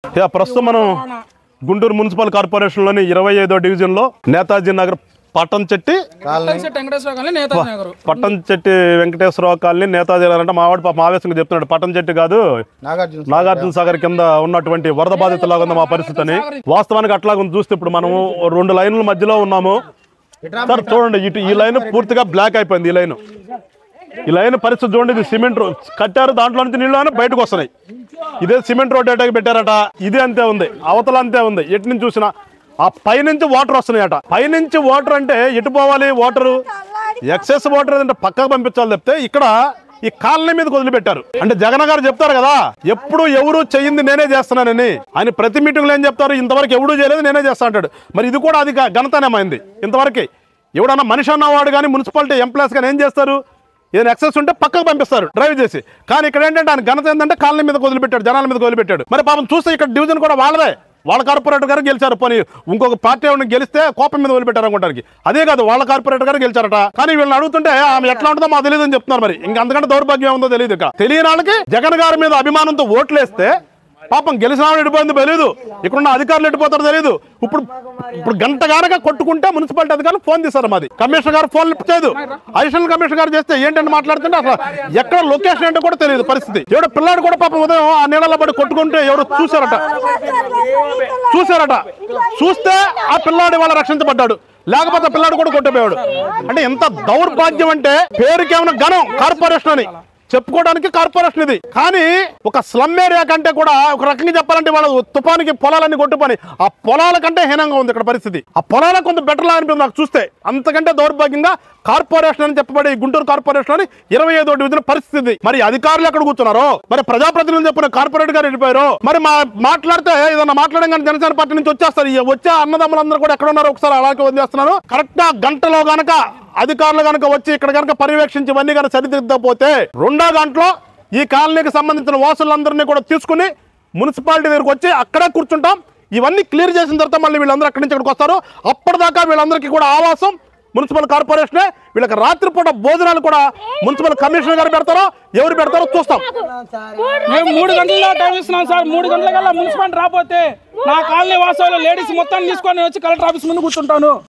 Yeah ప్రస్తుతం మనం Guntur municipal కార్పొరేషన్లోని ఇరవై ఐదో డివిజన్లో నేతాజీ నగర్ పట్టం చెట్టి పట్టణశెట్టి వెంకటేశ్వర కాలనీ నేతాజీ నగర్ పట్టం చెట్టి వెంకటేశ్వరరావు కాలనీ నేతాజీ నగర్ అంటే మావాడు పాపం ఆవేశంగా చెప్తున్నాడు పట్టం చెట్టి కాదు నాగార్జున నాగార్జున సాగర్ కింద ఉన్నటువంటి వరద బాధితులాగా ఉంది మా పరిస్థితి అని వాస్తవానికి అట్లాగా ఉంది చూస్తే ఇప్పుడు మనము రెండు లైన్ల మధ్యలో ఉన్నాము సార్ చూడండి ఇటు ఈ లైన్ పూర్తిగా బ్లాక్ అయిపోయింది ఈ లైన్ ఈ లైన్ పరిస్థితి చూడండి ఇది సిమెంట్ రో- కట్టారు దాంట్లో నుంచి నీళ్ళు అని బయటకు వస్తున్నాయి ఇదే సిమెంట్ రోడ్ ఎటాకి పెట్టారట ఇది అంతే ఉంది అవతల అంతే ఉంది ఎటు నుంచి చూసినా ఆ పైనుంచి వాటర్ వస్తున్నాయట పైనుంచి వాటర్ అంటే ఎటు పోవాలి వాటర్ ఎక్సెస్ వాటర్ అంటే పక్కకు పంపించాలి చెప్తే ఇక్కడ ఈ కాలనీ మీద వదిలిపెట్టారు అంటే జగన్ గారు చెప్తారు కదా ఎప్పుడు ఎవరు చెయ్యింది నేనే చేస్తున్నానని ఆయన ప్రతి మీటింగ్లో ఏం చెప్తారు ఇంతవరకు ఎవడు చేయలేదు నేనే చేస్తా అంటాడు మరి ఇది కూడా అది ఘనతనేమైంది ఇంతవరకు ఎవడన్నా మనిషి అన్నవాడు కానీ మున్సిపాలిటీ ఎంప్లాయీస్ కానీ ఏం చేస్తారు ఏదైనా ఎక్సెస్ ఉంటే పక్కకు పంపిస్తారు డ్రైవ్ చేసి కానీ ఇక్కడ ఏంటంటే ఆయన ఘనత ఏంటంటే కాలనీ మీద వదిలిపెట్టాడు జనాల మీద వదిలిపెట్టాడు మరి పాపం చూస్తే ఇక్కడ డివిజన్ కూడా వాళ్ళదే వాళ్ళ కార్పొరేటర్ గారు గెలిచారు పోనీ ఇంకొక పార్టీ ఎవరిని గెలిస్తే కోపం మీద వదిలిపెట్టారు అనుకుంటానికి అదే కాదు వాళ్ళ కార్పొరేటర్ గారు గెలిచారట కానీ వీళ్ళని అడుగుతుంటే ఆమె ఎట్లా ఉంటుందో మాకు తెలియదు అని చెప్తున్నారు మరి ఇంకా అంతకంటే దౌర్భాగ్యం ఉందో తెలియదు ఇక తెలియని వాళ్ళకి జగన్ గారి మీద అభిమానంతో ఓట్లేస్తే పాపం గెలిచిన వాడు ఎడిపోయింది తెలియదు ఇక్కడున్న అధికారులు ఎడిపోతారో తెలియదు ఇప్పుడు ఇప్పుడు గంట గానక కొట్టుకుంటే మున్సిపాలిటీ అధికారులు ఫోన్ తీశారు మాది కమిషనర్ గారు ఫోన్ లిఫ్ట్ చేయదు అడిషనల్ కమిషనర్ గారు చేస్తే ఏంటంటే మాట్లాడుతుంటే అసలు ఎక్కడ లొకేషన్ ఏంటో కూడా తెలియదు పరిస్థితి ఎవడో పిల్లాడు కూడా పాపం ఉదయం ఆ నీళ్ళలో పడి కొట్టుకుంటే ఎవరు చూశారట చూశారట చూస్తే ఆ పిల్లాడి వాళ్ళ రక్షించబడ్డాడు లేకపోతే ఆ పిల్లాడు కూడా కొట్టిపోయాడు అంటే ఎంత దౌర్భాగ్యం అంటే పేరుకి ఏమైనా ఘనం కార్పొరేషన్ అని చెప్పుకోవడానికి కార్పొరేషన్ ఇది కానీ ఒక స్లమ్ ఏరియా కంటే కూడా ఒక రకంగా చెప్పాలంటే వాళ్ళ తుఫానికి పొలాలన్నీ కొట్టుపని ఆ పొలాల కంటే హీనంగా ఉంది ఇక్కడ పరిస్థితి ఆ పొలాలకు కొంత బెటర్ లా అనిపింది నాకు చూస్తే అంతకంటే దౌర్భాగ్యంగా కార్పొరేషన్ అని చెప్పబడే ఈ గుంటూరు కార్పొరేషన్ అని ఇరవై ఐదో డివిజన్ పరిస్థితి ఇది. మరి అధికారులు ఎక్కడ కూర్చున్నారో మరి ప్రజాప్రతినిధులు చెప్పిన కార్పొరేట్ గారు వెళ్ళిపోయారు మరి మా మాట్లాడితే ఏదన్నా మాట్లాడగానే జనసేన పార్టీ నుంచి వచ్చేస్తారు ఈ వచ్చే అన్నదమ్ములందరూ కూడా ఎక్కడ ఉన్నారో ఒకసారి అలాగే వదిలేస్తున్నారు కరెక్ట్ గా గంటలో గనక అధికారులు గనక వచ్చి ఇక్కడ గనక పర్యవేక్షించి ఇవన్నీ కనుక సరిదిద్దకపోతే రెండో గంటలో ఈ కాలనీకి సంబంధించిన వాసులందరినీ కూడా తీసుకుని మున్సిపాలిటీ దగ్గరకు వచ్చి అక్కడే కూర్చుంటాం ఇవన్నీ క్లియర్ చేసిన తర్వాత మళ్ళీ వీళ్ళందరూ అక్కడి నుంచి ఇక్కడికి వస్తారు అప్పటిదాకా వీళ్ళందరికీ కూడా ఆవాసం మున్సిపల్ కార్పొరేషనే వీళ్ళకి రాత్రిపూట భోజనాలు కూడా మున్సిపల్ కమిషనర్ గారు పెడతారో ఎవరు పెడతారో చూస్తాం మేము మూడు గంటల్లో టైం ఇస్తున్నాం సార్ మూడు గంటల కల్లా మున్సిపాలిటీ రాకపోతే నా కాలనీ వాసాలు లేడీస్ మొత్తం తీసుకొని వచ్చి కలెక్టర్ ఆఫీస్ ముందు కూర్చుంటాను